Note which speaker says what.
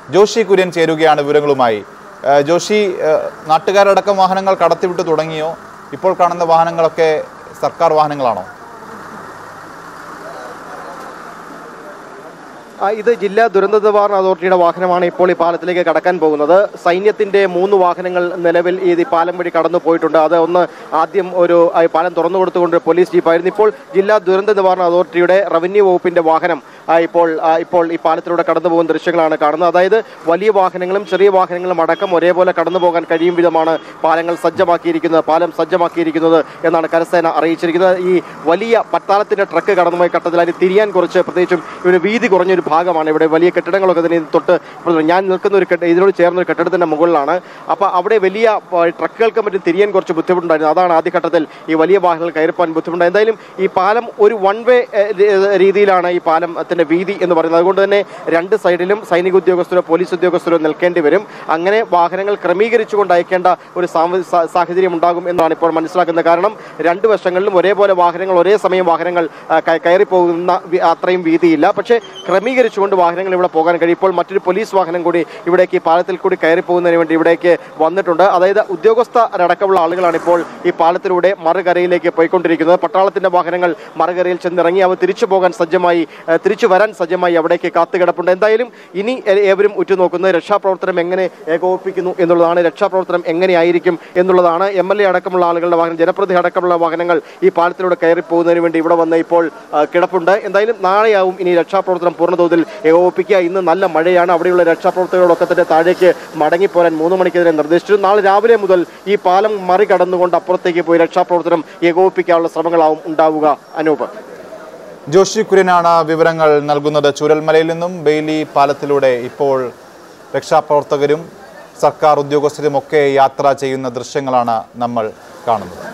Speaker 1: ജോഷി കുര്യൻ ചേരുകയാണ് വിവരങ്ങളുമായി ഏഹ് ജോഷി ഏഹ് നാട്ടുകാരടക്കം വാഹനങ്ങൾ കടത്തിവിട്ട് തുടങ്ങിയോ ഇപ്പോൾ കാണുന്ന വാഹനങ്ങളൊക്കെ സർക്കാർ വാഹനങ്ങളാണോ
Speaker 2: ആ, ഇത് ജില്ലാ ദുരന്ത നിവാരണ അതോറിറ്റിയുടെ വാഹനമാണ് ഇപ്പോൾ ഈ പാലത്തിലേക്ക് കടക്കാൻ പോകുന്നത് സൈന്യത്തിന്റെ മൂന്ന് വാഹനങ്ങൾ നിലവിൽ ഈ ഈ പാലം വഴി കടന്നു പോയിട്ടുണ്ട് അത് ഒന്ന് ആദ്യം ഒരു ആ, ഈ പാലം തുറന്നു കൊടുത്തുകൊണ്ട് പോലീസ് ജീപ്പായിരുന്നു ഇപ്പോൾ ജില്ലാ ദുരന്ത നിവാരണ അതോറിറ്റിയുടെ റവന്യൂ വകുപ്പിന്റെ വാഹനം ആ, ഇപ്പോൾ ആ, ഇപ്പോൾ ഈ പാലത്തിലൂടെ കടന്നു പോകുന്ന ദൃശ്യങ്ങളാണ് കാണുന്നത് അതായത് വലിയ വാഹനങ്ങളും ചെറിയ വാഹനങ്ങളും അടക്കം ഒരേപോലെ കടന്നു പോകാൻ കഴിയും വിധമാണ് പാലങ്ങൾ സജ്ജമാക്കിയിരിക്കുന്നത് പാലം സജ്ജമാക്കിയിരിക്കുന്നത് എന്നാണ് കരസേന അറിയിച്ചിരിക്കുന്നത് ഈ വലിയ പട്ടാളത്തിന്റെ ട്രക്ക് കടന്നുപോയ ഘട്ടത്തിൽ അതിന് തിരിയാൻ കുറച്ച് പ്രത്യേകിച്ചും ഇവിടെ വീതി കുറഞ്ഞൊരു ഭാഗമാണ് ഇവിടെ വലിയ കെട്ടിടങ്ങളൊക്കെ തന്നെ ഇതിന് തൊട്ട് ഇപ്പോൾ ഞാൻ നിൽക്കുന്ന ഒരു കെട്ടി ഇതിനോട് ചേർന്ന ഒരു കെട്ടിടത്തിന്റെ മുകളിലാണ് അപ്പോൾ അവിടെ വലിയ ആ, ട്രക്കുകൾക്ക് മറ്റും തിരിയാൻ കുറച്ച് ബുദ്ധിമുട്ടുണ്ടായിരുന്നു അതാണ് ആദ്യഘട്ടത്തിൽ ഈ വലിയ വാഹനങ്ങൾ കയറിപ്പോൻ ബുദ്ധിമുട്ടായി എന്തായാലും ഈ പാലം ഒരു വൺ വേ രീതിയിലാണ് ഈ പാലത്തിന്റെ വീതി എന്ന് പറയുന്നത് അതുകൊണ്ട് തന്നെ രണ്ട് സൈഡിലും സൈനിക ഉദ്യോഗസ്ഥരോ പോലീസ് ഉദ്യോഗസ്ഥരോ നിൽക്കേണ്ടി വരും അങ്ങനെ വാഹനങ്ങൾ ക്രമീകരിച്ചുകൊണ്ട് അയക്കേണ്ട ഒരു സാമ- സാ- സാഹചര്യം ഉണ്ടാകും എന്നാണ് ഇപ്പോൾ മനസ്സിലാക്കുന്നത് കാരണം രണ്ട് വശങ്ങളിലും ഒരേപോലെ വാഹനങ്ങൾ ഒരേ സമയം വാഹനങ്ങൾ ആ, ക- കയറിപ്പോകുന്ന വി- അത്രയും വീതിയില്ല പക്ഷേ ക്രമീകരിച്ചുകൊണ്ട് വാഹനങ്ങൾ ഇവിടെ പോകാൻ കഴിയും ഇപ്പോൾ മറ്റൊരു പോലീസ് വാഹനം കൂടി ഇവിടേക്ക് ഈ പാലത്തിൽ കൂടി കയറി പോകുന്നതിന് വേണ്ടി ഇവിടേക്ക് വന്നിട്ടുണ്ട് അതായത് ഉദ്യോഗസ്ഥരടക്കമുള്ള ആളുകളാണ് ഇപ്പോൾ ഈ പാലത്തിലൂടെ മറുകരയിലേക്ക് പോയിക്കൊണ്ടിരിക്കുന്നത് പട്ടാളത്തിന്റെ വാഹനങ്ങൾ മറുകരയിൽ ചെന്നിറങ്ങി അവ തിരിച്ചു പോകാൻ സജ്ജമായി ആ, തിരിച്ചു വരാൻ സജ്ജമായി അവിടേക്ക് കാത്തുകിടപ്പുണ്ട് എന്തായാലും ഇനി ഏ- ഏവരും ഉറ്റുനോക്കുന്നത് രക്ഷാപ്രവർത്തനം എങ്ങനെ ഏകോപിപ്പിക്കുന്നു എന്നുള്ളതാണ് രക്ഷാപ്രവർത്തനം എങ്ങനെയായിരിക്കും എന്നുള്ളതാണ് എം എൽ എ അടക്കമുള്ള ആളുകളുടെ വാഹനം ജനപ്രതിനിധി അടക്കമുള്ള വാഹനങ്ങൾ ഈ പാലത്തിലൂടെ കയറി പോകുന്നതിന് വേണ്ടി ഇവിടെ വന്ന് ഇപ്പോൾ ആ, കിടപ്പുണ്ട് എന്തായാലും നാളെയാവും ഇനി രക്ഷാപ്രവർത്തനം പൂർണ്ണതോതിൽ ഏകോപിപ്പിക്കുക ഇന്ന് നല്ല മഴയാണ് അവിടെയുള്ള രക്ഷാപ്രവർത്തകരോടൊക്കെ തന്നെ താഴേക്ക് മടങ്ങിപ്പോരാൻ മൂന്ന് മണിക്കെതിരെ നിർദ്ദേശിച്ചു നാളെ രാവിലെ മുതൽ ഈ പാലം മറികടന്നുകൊണ്ട് അപ്പുറത്തേക്ക് പോയി രക്ഷാപ്രവർത്തനം ഏകോപിപ്പിക്കാനുള്ള ശ്രമങ്ങളാവും ഉണ്ടാവുക അനൂപ്
Speaker 1: ജോഷി കുര്യനാണ് വിവരങ്ങൾ നൽകുന്നത് ചൂരൽമലയിൽ നിന്നും ബെയിലി പാലത്തിലൂടെ ഇപ്പോൾ രക്ഷാപ്രവർത്തകരും സർക്കാർ ഉദ്യോഗസ്ഥരുമൊക്കെ യാത്ര ചെയ്യുന്ന ദൃശ്യങ്ങളാണ് നമ്മൾ കാണുന്നത്